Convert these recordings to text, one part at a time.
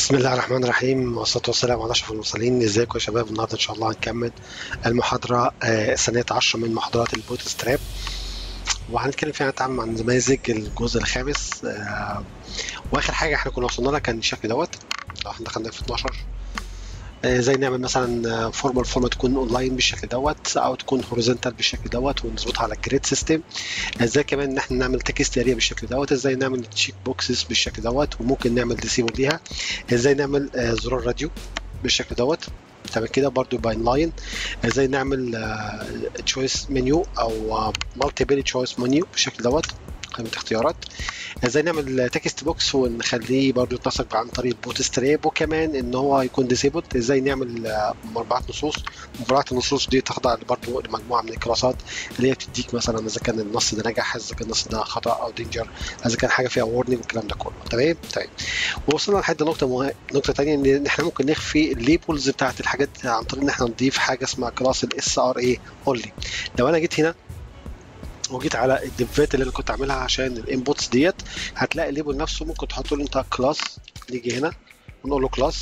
بسم الله الرحمن الرحيم والصلاة والسلام على أشرف المرسلين ازيكم يا شباب النهارده إن شاء الله هنكمل المحاضرة آه، الثانية عشر من محاضرات البوت ستراب وهنتكلم فيها نتعامل عن نماذج الجزء الخامس آه، وآخر حاجة احنا كنا وصلنا لها كان الشكل دوت لو احنا دخلنا في 12 آه، ازاي نعمل مثلا فورمال فورم تكون اونلاين بالشكل دوت او تكون هوريزونتال بالشكل دوت ونظبطها على الجريد سيستم ازاي كمان ان احنا نعمل تكست اريا بالشكل دوت ازاي نعمل تشيك بوكسز بالشكل دوت وممكن نعمل ديسيبل ليها ازاي نعمل آه، زرار راديو بالشكل دوت تمام كده برضو باين لاين ازاي نعمل تشويس منيو او مالتيبل تشويس منيو بالشكل دوت قائمه اختيارات ازاي نعمل تكست بوكس ونخليه برضو يتنسق عن طريق البوت ستراب وكمان ان هو يكون ديسيبل ازاي نعمل آه، مربعات نصوص مربعات النصوص دي تخضع برضو لمجموعه من الكلاسات اللي هي بتديك مثلا اذا كان النص ده نجح اذا كان النص ده خطا او دينجر اذا كان حاجه فيها وورنينج والكلام ده كله تمام تمام ووصلنا لحد نقطه مه... نقطه ثانيه ان احنا ممكن نخفي الليبلز بتاعت الحاجات عن طريق ان احنا نضيف حاجه اسمها كلاس الاس ار اي اونلي لو انا جيت هنا وجيت على الديفات اللي انا كنت عاملها عشان الانبوتس ديت هتلاقي الليبل نفسه ممكن تحط له انت كلاس نيجي هنا ونقول له كلاس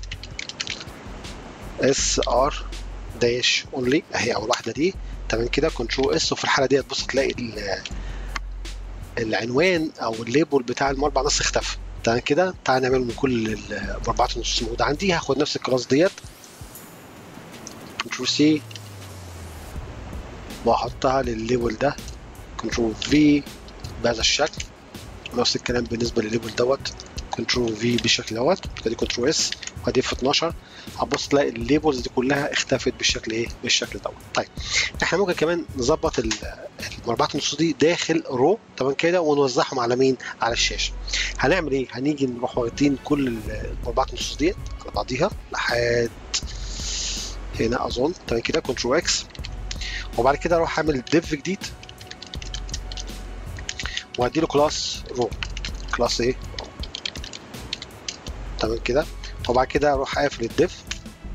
اس ار داش اونلي اهي اول واحده دي تمام كده كنترول اس وفي الحاله ديت بص تلاقي ال- العنوان او الليبل بتاع المربع نص اختفى تمام كده تعال نعمل من كل المربعات النصوص الموجوده عندي هاخد نفس الكلاس ديت كنترول سي واحطها للليبل ده كنترول في بهذا الشكل نفس الكلام بالنسبه للليبل دوت كنترول في بالشكل دوت ادي كنترول اس وادي في 12 هتبص تلاقي الليبلز دي كلها اختفت بالشكل ايه بالشكل دوت طيب احنا ممكن كمان نظبط ال- المربعات النصوص دي داخل رو تمام كده ونوزعهم على مين على الشاشه هنعمل ايه هنيجي نروح واخدين كل المربعات النصوص ديت على بعضيها لحد هنا اظن تمام كده كنترول اكس وبعد كده اروح اعمل ديف جديد وادي له كلاس رو كلاس ايه تمام كده وبعد كده اروح قافل الديف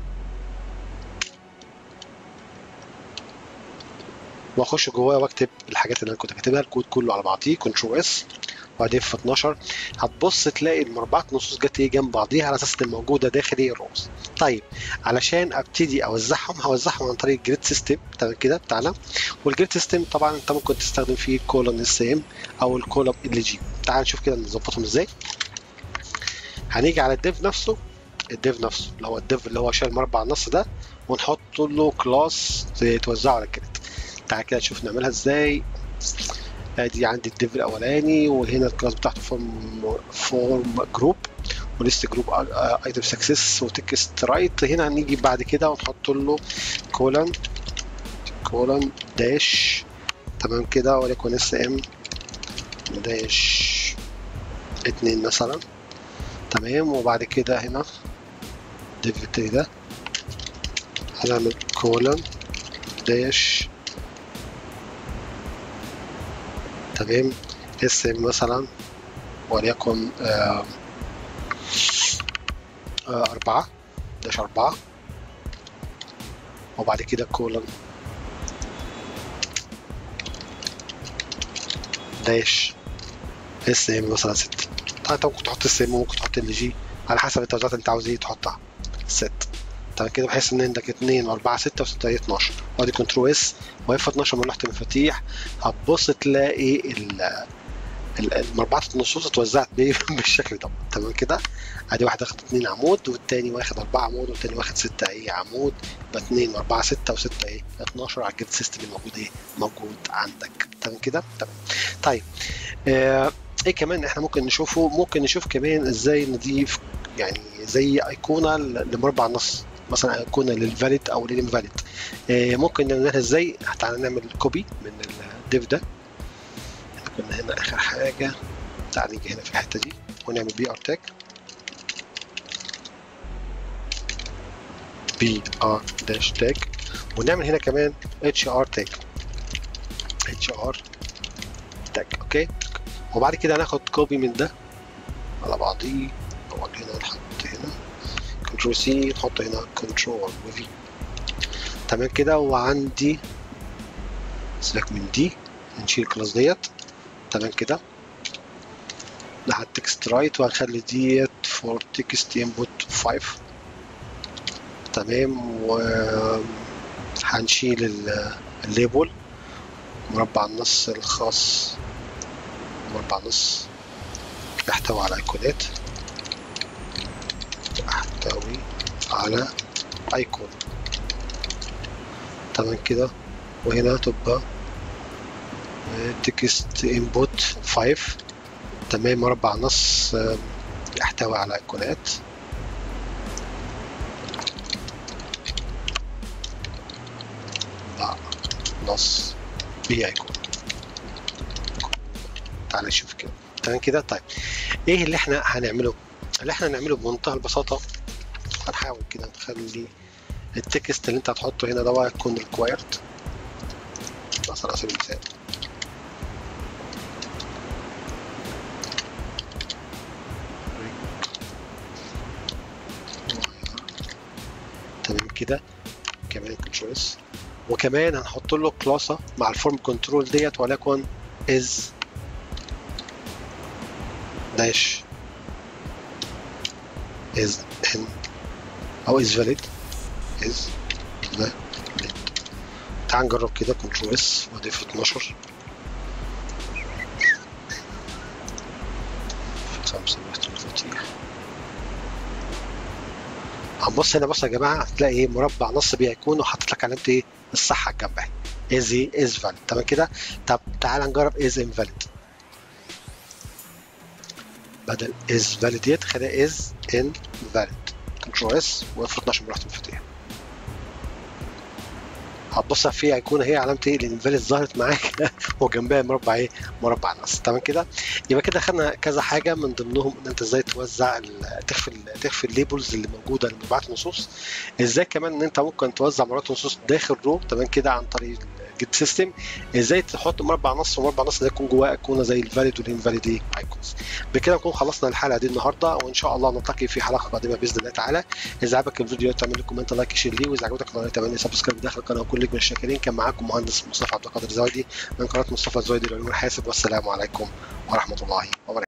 واخش جواه واكتب الحاجات اللي انا كنت كاتبها الكود كله على بعضيه كنترول اس وبعدين في 12 هتبص تلاقي المربعات نصوص جت ايه جنب بعضيها على اساس إن موجوده داخل ايه الروز طيب علشان ابتدي اوزعهم هوزعهم عن طريق الجريد سيستم تمام كده بتاعنا والجريد سيستم طبعا انت ممكن تستخدم فيه كولون اس ام او الكولوم ال جي تعال نشوف كده نظبطهم ازاي هنيجي على الديف نفسه الديف نفسه اللي هو الديف اللي هو شايل مربع النص ده ونحط له كلاس توزعه على الجريد تعال كده نشوف نعملها ازاي ادي عندي الديف الاولاني وهنا الكلاس بتاعته فورم فورم جروب وليست جروب ايتم سكسس وتكست رايت هنا هنيجي بعد كده ونحط له كولن كولن داش تمام كده وليكن اس ام داش اتنين مثلا تمام وبعد كده هنا الديف التاني ده هنعمل كولن داش تمام اس ام مثلا وليكن آه آه أربعة داش أربعة وبعد كده كولن داش اس ام مثلا ستة طبعا انت ممكن تحط اس ام وممكن تحط ال جي على حسب التوزيعات اللي انت عاوز ايه تحطها ست تمام كده بحيث ان عندك 2 و4 6 و6 12 وادي كنترول اس واف 12 من لوحه المفاتيح هتبص تلاقي ال ال- المربعات النصوص اتوزعت بايه بالشكل ده تمام كده ادي واحد واخد 2 عمود والتاني واخد 4 عمود والتاني واخد 6 ايه عمود يبقى 2 و4 6 و6 ايه 12 على الجريد سيستم الموجود ايه موجود عندك تمام كده تمام طيب آه ايه كمان احنا ممكن نشوفه ممكن نشوف كمان ازاي نضيف يعني زي ايقونه ل- لمربع النص مثلا ايقونه للفاليد او للانفاليد آه ممكن نعملها ازاي تعالى نعمل كوبي من الديف ده احنا كنا هنا اخر حاجه تعالى نيجي هنا في الحته دي ونعمل بي ار تاج بي ار داش تاج ونعمل هنا كمان اتش ار تاج اتش ار تاج اوكي وبعد كده هناخد كوبي من ده على بعضيه نقعد هنا نحط هنا كنترول سي نحط هنا كنترول وفي تمام كده وعندي سيبك من دي نشيل الكلاس ديت تمام كده ناحية تكست رايت وهنخلي ديت فور تكست انبوت 5 تمام وهنشيل ال- الليبل مربع النص الخاص مربع النص يحتوي على ايقونات يحتوي على ايقون تمام كده وهنا تبقى تكست انبوت 5 تمام مربع نص آه، يحتوي على ايقونات مربع نص بيه ايقون تعال نشوف كده تمام كده طيب ايه اللي احنا هنعمله اللي احنا هنعمله بمنتهى البساطه هنحاول كده نخلي التكست اللي انت هتحطه هنا ده يكون required مثلا على سبيل المثال تمام كده كمان كنترولز وكمان هنحط له كلاسة مع الفورم كنترول ديت وليكن is dash is in او is valid is valid تعال نجرب كده كنترول اس واضيف 12 خمسة مفتوح هنبص هنا بص يا جماعه هتلاقي ايه مربع نص بيكون وحاطط لك علامه ايه الصح على الجنب اهي از ايه از فاليد تمام كده طب تعال نجرب از انفاليد بدل از فاليد ديت خليها از ان فاليد كنترول اس واف 12 براحه المفاتيح هتبص في ايقونه هي علامه ايه الانفاليد ظهرت معاك وجنبها مربع ايه مربع نص تمام كده يبقى كده خدنا كذا حاجه من ضمنهم ان انت ازاي توزع ال- تخفي ال- تخفي الليبلز اللي موجوده لمربعات النصوص ازاي كمان ان انت ممكن توزع مربعات النصوص داخل رو تمام كده عن طريق الجيت سيستم ازاي تحط مربع نص ومربع نص ده يكون جواه ايقونه زي الفاليد والانفاليد ايه ايكونز بكده نكون خلصنا الحلقه دي النهارده وان شاء الله نلتقي في حلقه قادمه باذن الله تعالى اذا عجبك الفيديو تعمل لي كومنت لايك شير ليه واذا عجبتك القناه تعمل لي سبسكرايب داخل القناه وكل من الشاكرين كان معاكم مهندس مصطفى عبد القادر زايدي من قناه مصطفى زايدي للعلوم الحاسب والسلام عليكم ورحمه الله وبركاته